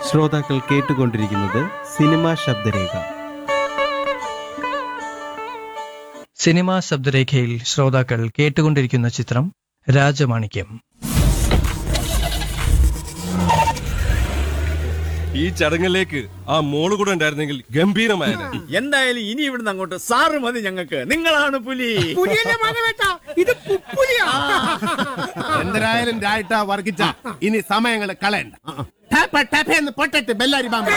ശ്രോതാക്കൾ കേട്ടുകൊണ്ടിരിക്കുന്നത് cinema ശബ്ദരേഖ cinema ശബ്ദരേഖയിൽ ശ്രോതാക്കൾ കേട്ടുകൊണ്ടിരിക്കുന്ന ചിത്രം രാജമാണിക്യം ഈ ചടങ്ങിലേക്ക് ആ മോള് കൂടെ ഉണ്ടായിരുന്നെങ്കിൽ ഗംഭീരമായ എന്തായാലും ഇനി ഇവിടുന്ന് അങ്ങോട്ട് സാറ് മതി ഞങ്ങൾക്ക് നിങ്ങളാണ് പുലി എന്തരായാലും രായിട്ടാ വർഗിച്ച ഇനി സമയങ്ങൾ കളയണ്ട ടാപ്പ ടാപ്പ എന്ന് പൊട്ടട്ട് Bellary ബാമ്പ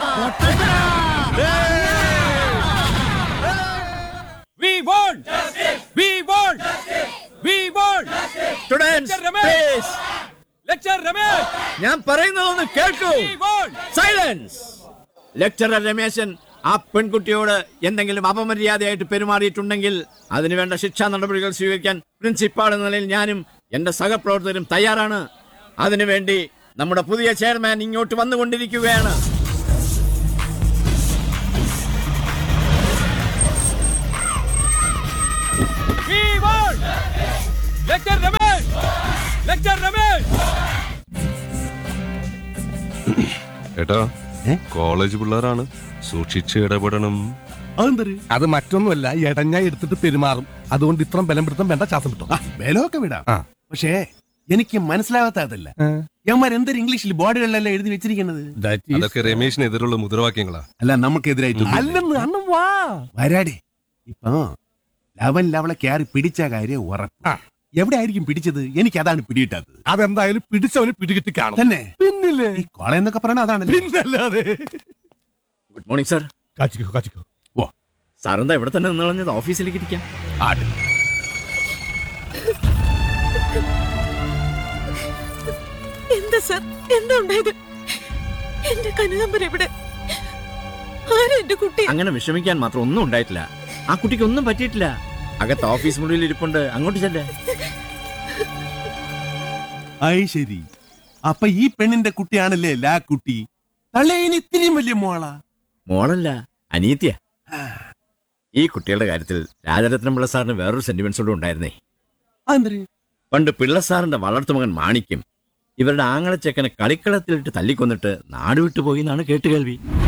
We want! We want! We want! Students, please. Lecture Ramesh! ഞാൻ പറയുന്നതൊന്ന് കേൾക്കൂ We want! Silence lecturer Ramesan ആ പെൺകുട്ടിയോട് എന്തെങ്കിലും അപമര്യാദയായിട്ട് പെരുമാറിയിട്ടുണ്ടെങ്കിൽ അതിനുവേണ്ട ശിക്ഷാ നടപടികൾ സ്വീകരിക്കാൻ പ്രിൻസിപ്പാൾ എന്ന നിലയിൽ ഞാനും എന്റെ സഹപ്രവർത്തകരും തയ്യാറാണ് അതിനുവേണ്ടി നമ്മുടെ പുതിയ ചെയർമാൻ ഇങ്ങോട്ട് വന്നുകൊണ്ടിരിക്കുകയാണ് We want! Lecture Ramesh! Lecture Ramesh! ഏട്ടാ കോളേജ് പിള്ളേരാണ് സൂക്ഷിച്ച് ഇടപെടണം അത് മറ്റൊന്നുമല്ല എടഞ്ഞ എടുത്തിട്ട് പെരുമാറും അതുകൊണ്ട് ഇത്രയും ബലം പിടുത്തം വേണ്ട ശ്വാസം വിട്ടോ ബലമൊക്കെ വിടാം പക്ഷേ എനിക്ക് മനസ്സിലാവാത്തതല്ല യവന്മാർ എന്തൊരു ഇംഗ്ലീഷിൽ ബോർഡുകളിലെല്ലാം എഴുതി വെച്ചിരിക്കുന്നത് അതൊക്കെ രമേശിനെതിരുള്ള മുദ്രാവാക്യങ്ങളാ അല്ല നമുക്കെതിരായിട്ട് അല്ലെന്ന് അണ്ണൻ വാ വരാടി ഇപ്പൊ ലവൻ ലവളെ കയറി പിടിച്ച കാര്യം ഉറപ്പ് എവിടെ ആയിരിക്കും പിടിച്ചത് എനിക്ക് അതാണ് പിടിയിട്ടത് അതെന്തായാലും പിടിച്ചവന് പിടികിട്ടി കാണും തന്നെ പിന്നില്ലേ ഈ കൊള എന്നൊക്കെ പറയണ അതാണ് പിന്നല്ലാതെ ഗുഡ് മോർണിംഗ് സാർ കാച്ചിക്കോ കാച്ചിക്കോ ഓ സാർ എന്താ ഇവിടെ തന്നെ നിന്ന് കളഞ്ഞത് ഓഫീസിലേക്ക് ഇരിക്കാം ആട് എന്താ സർ എന്താ ഉണ്ടായത് എന്റെ കനകാമ്പര എവിടെ ആരാ എന്റെ കുട്ടി അങ്ങനെ വിഷമിക്കാൻ മാത്രം ഒന്നും ഉണ്ടായിട്ടില്ല ആ കുട്ടിക്ക് ഒന്നും പറ്റിയിട്ടില്ല അകത്ത് ഓഫീസ് മുറിയിൽ ഇരിപ്പുണ്ട് അങ്ങോട്ട് ചെല്ലേ ആയി ശരി അപ്പൊ ഈ പെണ്ണിന്റെ കുട്ടിയാണല്ലേ ലാ കുട്ടി തള്ളേന് ഇത്തിരിയും വലിയ മോളാ മോളല്ല അനീത്യ ഈ കുട്ടികളുടെ കാര്യത്തിൽ രാജരത്നം പിള്ള സാറിന് വേറൊരു സെന്റിമെന്റ്സ് കൂടെ ഉണ്ടായിരുന്നേ അതെന്തര് പണ്ട് പിള്ള സാറിന്റെ വളർത്തുമകൻ മാണിക്യം ഇവരുടെ ആങ്ങളച്ചക്കനെ കളിക്കളത്തിലിട്ട് തല്ലിക്കൊന്നിട്ട് നാട് വിട്ടുപോയി എന്നാണ് കേട്ടുകേൾവി